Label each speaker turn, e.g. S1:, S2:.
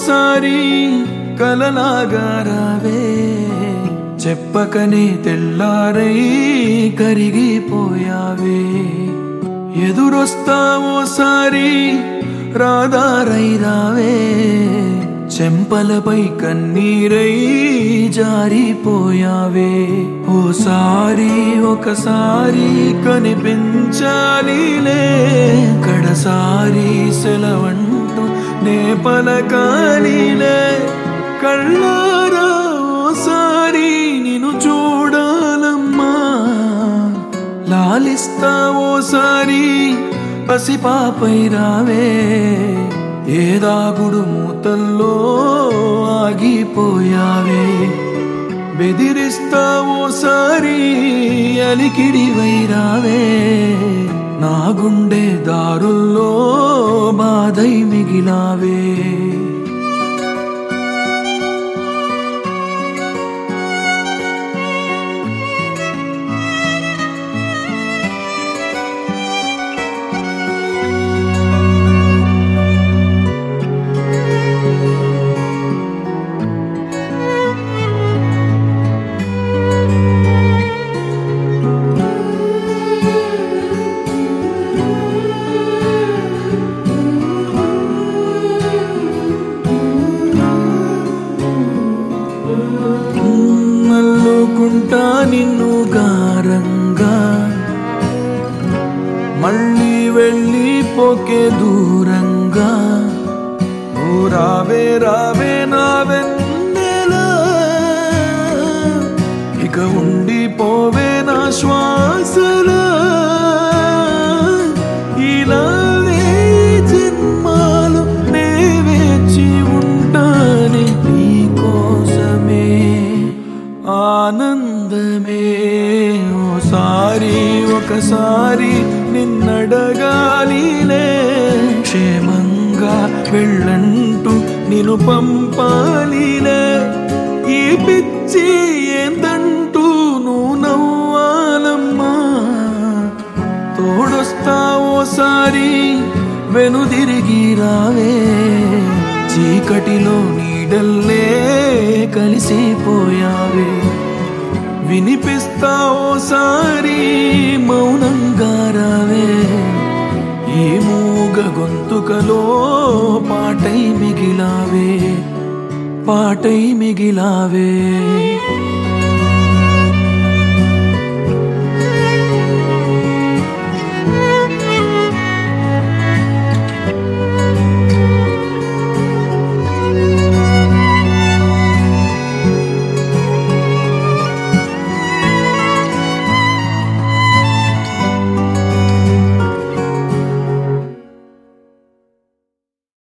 S1: ఓసారి కలలాగా రావే చెప్పకనే తెల్లారై కరిగిపోయావే ఎదురొస్తావోసారి రాదారై రావే చెంపలపై కన్నీరై జారిపోయావే ఓసారి ఒకసారి కనిపించాలిలే కడసారి సెలవంటూ నే పలకాలిలే కళ్ళారా ఓసారి నిన్ను చూడాలమ్మా లాలిస్తావోసారి పసిపాపై రావే ఏదాగుడు మూతల్లో ఆగిపోయావే బెదిరిస్తావోసారి అలికిడివై రావే నా గుండె దారుల్లో బాధై మిగిలావే నల్లుకుంటా నిన్ను గారంగా మళ్ళీ వెళ్ళి పోకే దూరంగా ఓ రావే రావే నా వెన్నెలా ఇక ఉండిపోవే నా శ్వాసలా ఇలానే జన్మాలు నే వేచి ఉంటానే నీ కోసమే ఆనందమే ఓసారి ఒకసారి నిన్నడగాలిలే క్షేమంగా వెళ్ళంటూ నిన్ను పంపాలిలే ఈ పిచ్చి ఏందంటూ నువ్వు నవ్వాలమ్మా తోడొస్తావోసారి వెనుదిరిగి రావే చీకటిలో నీడల్లే కలిసిపోయావే వినిపిస్తావోసారి మౌనంగా రావే ఈ మూగ గొంతుకలో పాటై మిగిలావే పాటై మిగిలావే